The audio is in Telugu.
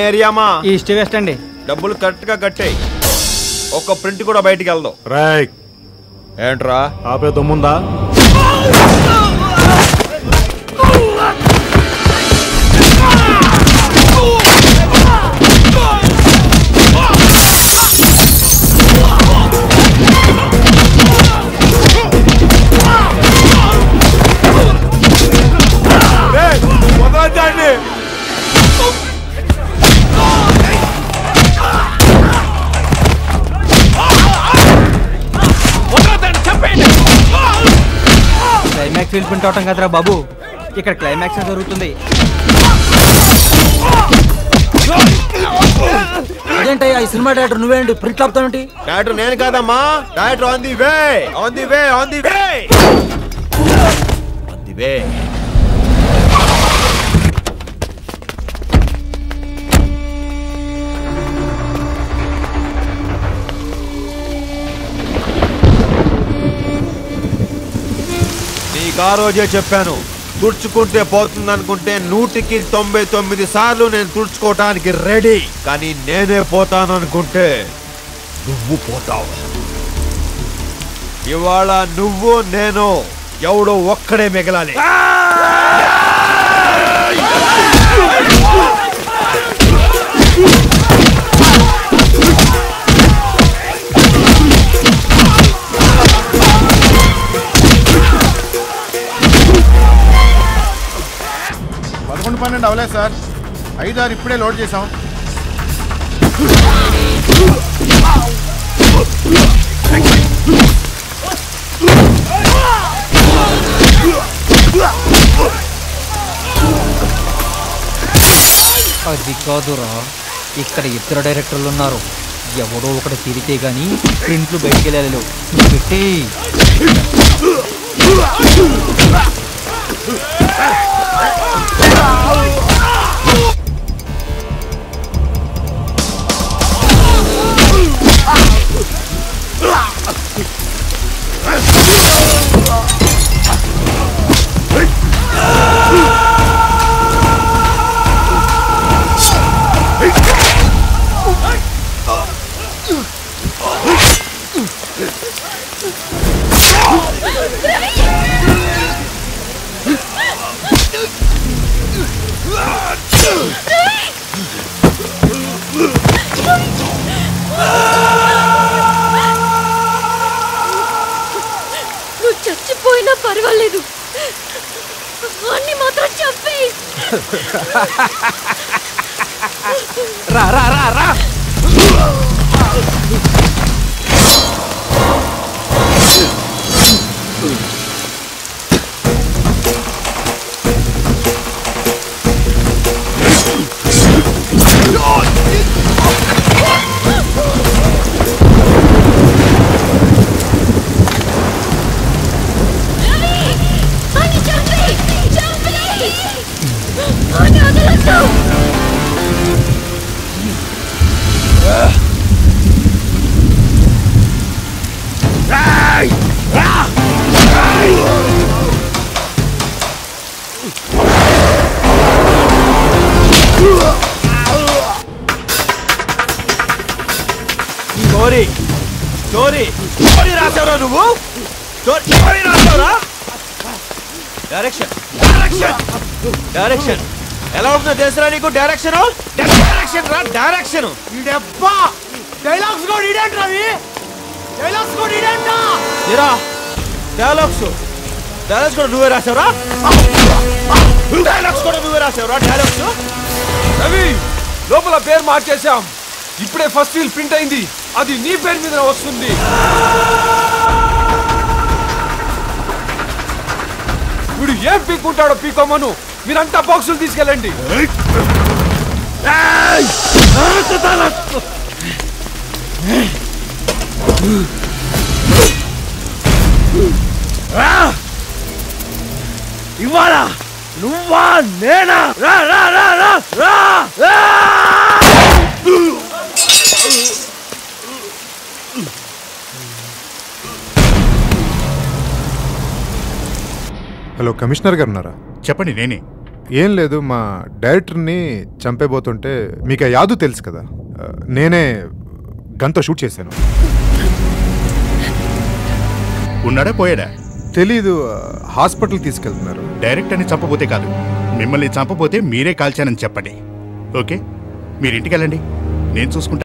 ఏరియామా ఈస్ట్ వెస్ట్ అండి డబ్బులు కరెక్ట్ గా కట్టాయి ఒక్క ప్రింట్ కూడా బయటికి వెళ్దాం రాయ్ ఏంట్రా ఆపే దమ్ముందా వదలండి క్లైమాక్స్ ఫీల్ ప్రింట్ అవటం కదరా బాబు ఇక్కడ క్లైమాక్స్ జరుగుతుంది అదేంటయ్యా ఈ సినిమా డైరెక్టర్ నువ్వేంటి ప్రింట్ ఆపుతావేంటి డైరెక్టర్ నేను కాదమ్మా director on the way on the way on the way on the way నీకు ఆ రోజే చెప్పాను తుడుచుకుంటే పోతుంది అనుకుంటే నూటికి తొంభై తొమ్మిది సార్లు నేను తుడుచుకోవటానికి రెడీ కానీ నేనే పోతాను అనుకుంటే నువ్వు పోతావు ఇవాళ నువ్వు నేను ఎవడో ఒక్కడే మిగలాలి పదకొండు పన్నెండు అవలేదు సార్ ఐదు ఆరు ఇప్పుడే లోడ్ చేసాం అది కాదురా ఇక్కడ ఇద్దరు డైరెక్టర్లు ఉన్నారు ఎవడో ఒకటి తిరిగితే గానీ ప్రింట్లు బయటికి వెళ్ళలేవు నువ్వు పెట్టి నువ్వు చచ్చిపోయినా పర్వాలేదు అన్ని మాత్రం చంపేయి రా రా రా రా అన్ని చంపేయి చంపేయి అన్ని వదలొద్దు స్టోరీ స్టోరీ స్టోరీ రాసావురా నువ్వు స్టోరీ స్టోరీ రాసావురా డైరెక్షన్ డైరెక్షన్ డైరెక్షన్ ఎలా ఉంటుందో తెలుసురా నీకు డైరెక్షన్ డైరెక్షన్ రా డైరెక్షన్ ఈడెబ్బా డైలాగ్స్ కూడా ఈడేంటి రవి డైలాగ్స్ కూడా ఈడేంటా ఇరా డైలాగ్స్ డైలాగ్స్ కూడా నువ్వే రాసావురా డైలాగ్స్ కూడా నువ్వే రాసావురా డైలాగ్స్ రవి లోపల పేరు మార్చేశాం ఇప్పుడే ఫస్ట్ వీల్ ప్రింట్ అయింది అది నీ పేరు మీద వస్తుంది వీడు ఏం పీక్కుంటాడో పీకోమను మీరంతా బాక్సులు తీసుకెళ్ళండి ఇవాళ నువ్వా నేనా రా రా రా రా రా రా హలో కమిషనర్ గారు ఉన్నారా చెప్పండి నేనే ఏం లేదు మా డైరెక్టర్ని చంపేబోతుంటే మీకు ఆ యాదు తెలుసు కదా ఆ, నేనే గంతో షూట్ చేశాను ఉన్నాడా పోయాడా తెలీదు ఆ, హాస్పిటల్ తీసుకెళ్తున్నారు డైరెక్ట్ అని చంపబోతే కాదు మిమ్మల్ని చంపబోతే మీరే కాల్చానని చెప్పండి ఓకే మీరు ఇంటికి వెళ్ళండి నేను చూసుకుంటా